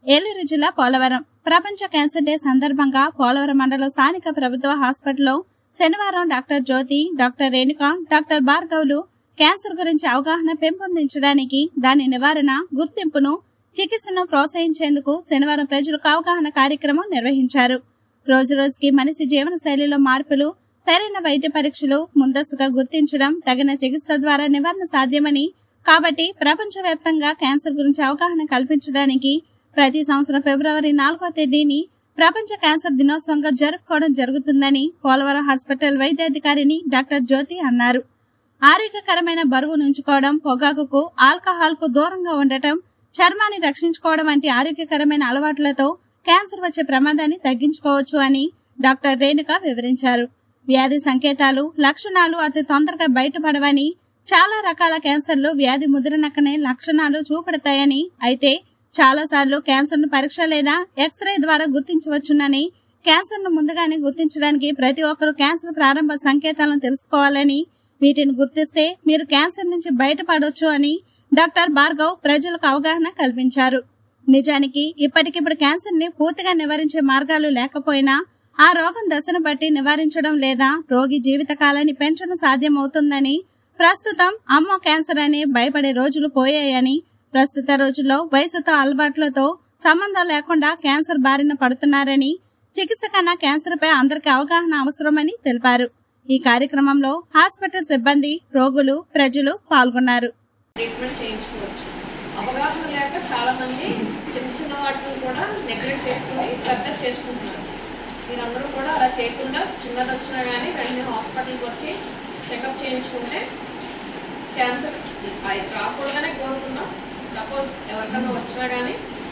ఏలూరు జిల్లా పోలవరం ప్రపంచ cancer day సందర్భంగా పోలవరం మండలం స్థానిక ప్రభుత్వ హాస్పిటల్లో శనివారం doctor Jyothi doctor Renuka doctor Bhargavulu cancer గురించి అవగాహన పెంపొందించడానికి దాని నివారణ గుర్తింపును చికిత్సను ప్రోత్సహించేందుకు శనివారం ప్రజలకు అవగాహన కార్యక్రమం నిర్వహించారు రోజు రోజుకి మనిషి జీవన శైలిలో మార్పులు సరైన వైద్య పరీక్షలు ముందస్తుగా గుర్తించడం తగిన చికిత్స ద్వారా నివారణ సాధ్యమని కాబట్టి ప్రపంచవ్యాప్తంగా క్యాన్సర్ గురించి అవగాహన కల్పించడానికి ప్రతి సంవత్సరం ఫిబ్రవరి నాలుగో తేదీని ప్రపంచ క్యాన్సర్ దినోత్సవంగా జరుపుకోవడం జరుగుతుందని పోలవరం హాస్పిటల్ వైద్యాధికారిని డాక్టర్ జ్యోతి అన్నారు ఆరోగ్యకరమైన బరువు ఉంచుకోవడం పొగాకుకు ఆల్కహాల్ కు దూరంగా ఉండటం చర్మాన్ని రక్షించుకోవడం వంటి ఆరోగ్యకరమైన అలవాట్లతో క్యాన్సర్ వచ్చే ప్రమాదాన్ని తగ్గించుకోవచ్చు అని డాక్టర్ రేణుక వివరించారు వ్యాధి సంకేతాలు లక్షణాలు అతి తొందరగా బయటపడవని చాలా రకాల క్యాన్సర్లు వ్యాధి ముదిరినక్కనే లక్షణాలు చూపెడతాయని అయితే చాలా సార్లు క్యాన్సర్ ను పరీక్ష లేదా ఎక్స్రే ద్వారా గుర్తించవచ్చునని క్యాన్సర్ ను ముందుగానే గుర్తించడానికి ప్రతి ఒక్కరూ క్యాన్సర్ ప్రారంభ సంకేతాలను తెలుసుకోవాలని వీటిని గుర్తిస్తే మీరు క్యాన్సర్ నుంచి బయటపడవచ్చు అని డాక్టర్ భార్గవ్ ప్రజలకు అవగాహన కల్పించారు నిజానికి ఇప్పటికిప్పుడు క్యాన్సర్ ని పూర్తిగా నివారించే మార్గాలు లేకపోయినా ఆ రోగం దశను బట్టి నివారించడం లేదా రోగి జీవితకాలాన్ని పెంచడం సాధ్యమవుతుందని ప్రస్తుతం అమ్మో క్యాన్సర్ అని భయపడే రోజులు పోయాయని ప్రస్తుత రోజుల్లో వయసుతో అలవాట్లతో సంబంధం లేకుండా క్యాన్సర్ బారిన పడుతున్నారని చికిత్స కన్నా క్యాన్సర్ పై అందరికీ అవగాహన అవసరమని తెలిపారు ఈ కార్యక్రమంలో హాస్పిటల్ సిబ్బంది రోగులు ప్రజలు పాల్గొన్నారు ట్రీట్మెంట్ చేయించుకోవచ్చు అవగాహన లేక చాలా మంది చిన్న చిన్న వాటిని కూడా నెగ్లెక్ట్ చేసుకుని పెద్ద చేసుకుంటున్నారు మీరందరూ కూడా అలా చేయకుండా చిన్నది వచ్చినా కానీ వెంటనే హాస్పిటల్కి వచ్చి చెకప్ చేయించుకుంటే క్యాన్సర్ రాకూడదనే కోరుకున్నాం సపోజ్ ఎవరికైనా వచ్చినా కానీ